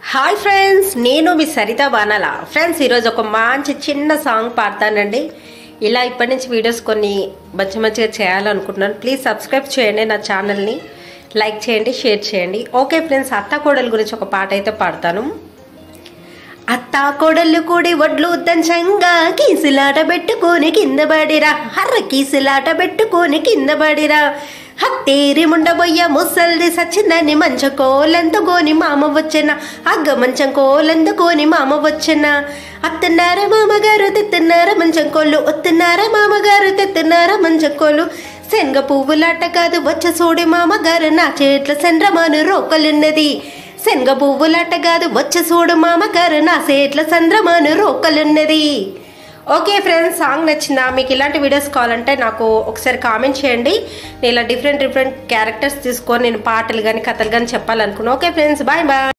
hi friends నేను మీ సరిత బాణాల friends ఈరోజు ఒక మంచి చిన్న సాంగ్ పాడతానండి ఇలా ఇప్పటి నుంచి వీడియోస్ కొన్ని మంచి మంచిగా చేయాలనుకుంటున్నాను ప్లీజ్ సబ్స్క్రైబ్ చేయండి నా ఛానల్ని లైక్ చేయండి షేర్ చేయండి ఓకే ఫ్రెండ్స్ అత్త కోడల గురించి ఒక పాట అయితే పాడతాను అత్తా కోడళ్ళు కూడి వడ్లు దంచంగా కీసులాట పెట్టుకొని కింద పడిరా హర్ర కీసులాట పెట్టుకొని కింద పడిరా హత్తేరి ముండబోయ్య ముసల్ది సచ్చిందని మంచ కోలందుకోని మామ వచ్చిన అగ్గ మంచం కోలందుకోని మామ వచ్చిన అత్తన్నారా మామగారు తెత్తున్నారా మంచం కోళ్ళు ఒత్తున్నారా మామగారు తెత్తున్నారా మంచం కోళ్ళు శనగ పువ్వులాట కాదు వచ్చ చూడి మామగారు నా చేట్ల చంద్రమాను రోకలున్నది శనగ పువ్వులాట కాదు వచ్చ చూడు మామగారు నా చేట్ల చంద్రమాను రోకలున్నది ఓకే ఫ్రెండ్స్ సాంగ్ నచ్చిందా మీకు ఇలాంటి వీడియోస్ కావాలంటే నాకు ఒకసారి కామెంట్ చేయండి నేను ఇలా డిఫరెంట్ డిఫరెంట్ క్యారెక్టర్స్ తీసుకొని నేను పాటలు కానీ కథలు కానీ చెప్పాలనుకున్నాను ఓకే ఫ్రెండ్స్ బాయ్ బాయ్